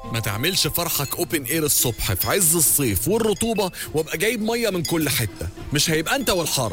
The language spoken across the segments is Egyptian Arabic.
ما تعملش فرحك اوبن اير الصبح في عز الصيف والرطوبة وابقى جايب مية من كل حتة مش هيبقى انت والحر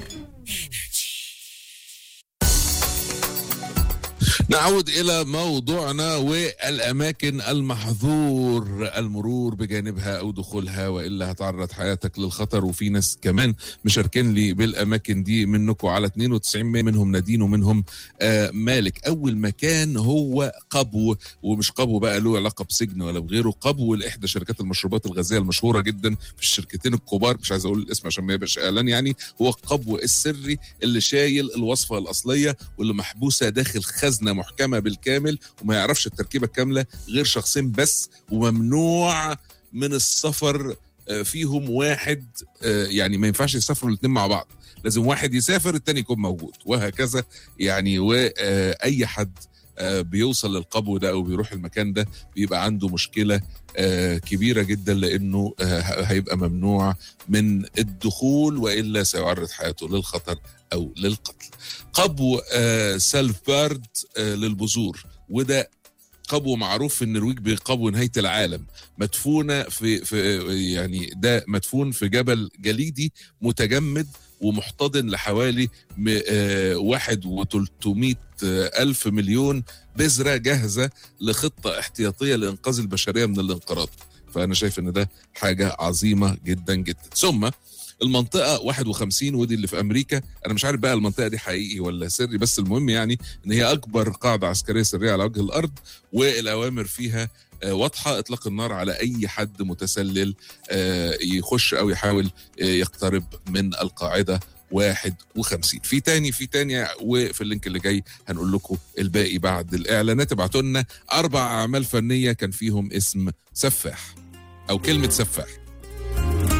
نعود إلى موضوعنا والأماكن المحظور المرور بجانبها أو دخولها وإلا هتعرض حياتك للخطر وفي ناس كمان مشاركين لي بالأماكن دي منكم على 92 منهم نادين ومنهم آه مالك أول مكان هو قبو ومش قبو بقى له علاقة بسجن ولا بغيره قبو لإحدى شركات المشروبات الغازية المشهورة جدا في الشركتين الكبار مش عايز أقول الاسم عشان ما يبقاش إعلان يعني هو قبو السري اللي شايل الوصفة الأصلية واللي محبوسة داخل خزنة محكمة بالكامل وما يعرفش التركيبة الكاملة غير شخصين بس وممنوع من السفر آه، فيهم واحد آه، يعني ما ينفعش يسافروا الاثنين مع بعض لازم واحد يسافر التاني يكون موجود وهكذا يعني واي حد آه، بيوصل للقبو ده او بيروح المكان ده بيبقى عنده مشكله آه، كبيره جدا لانه آه، هيبقى ممنوع من الدخول والا سيعرض حياته للخطر او للقتل. قبو آه، سالفبارد آه، للبذور وده قبو معروف في النرويج بقبو نهايه العالم مدفونه في في يعني ده مدفون في جبل جليدي متجمد ومحتضن لحوالي م- آه، واحد وتلتمية ألف مليون بذرة جاهزة لخطة احتياطية لإنقاذ البشرية من الانقراض فأنا شايف إن ده حاجة عظيمة جدا جدا ثم المنطقة 51 ودي اللي في أمريكا أنا مش عارف بقى المنطقة دي حقيقي ولا سري بس المهم يعني إن هي أكبر قاعدة عسكرية سرية على وجه الأرض والأوامر فيها آه، واضحة إطلاق النار على أي حد متسلل آه، يخش أو يحاول آه، يقترب من القاعدة 51 في تاني في تاني وفي اللينك اللي جاي هنقول لكم الباقي بعد الإعلانات ابعتوا لنا أربع أعمال فنية كان فيهم اسم سفاح أو كلمة سفاح